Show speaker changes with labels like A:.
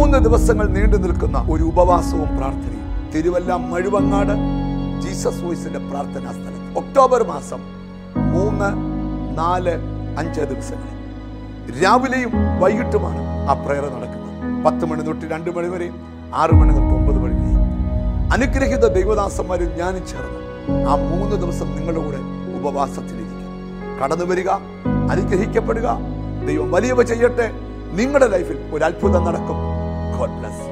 A: മൂന്ന് ദിവസങ്ങൾ നീണ്ടു നിൽക്കുന്ന ഒരു ഉപവാസവും പ്രാർത്ഥനയും തിരുവല്ല മഴുവങ്ങാട് ജീസസ് വോയിസിന്റെ പ്രാർത്ഥനാ സ്ഥലം ഒക്ടോബർ മാസം മൂന്ന് നാല് അഞ്ച് ദിവസങ്ങളിൽ രാവിലെയും വൈകിട്ടുമാണ് ആ പ്രയർ നടക്കുന്നത് പത്ത് മണി തൊട്ട് രണ്ട് മണി വരെയും ആറ് മണി തൊട്ട് ഒമ്പത് മണി വരെയും അനുഗ്രഹിത ദൈവദാസന്മാരും ഞാനും ചേർന്ന് ആ മൂന്ന് ദിവസം നിങ്ങളുടെ കൂടെ ഉപവാസത്തിലിരിക്കും കടന്നു വരിക അനുഗ്രഹിക്കപ്പെടുക ദൈവം വലിയവ ചെയ്യട്ടെ നിങ്ങളുടെ ലൈഫിൽ ഒരു അത്ഭുതം നടക്കും ഗോഡ് ബ്ലസ്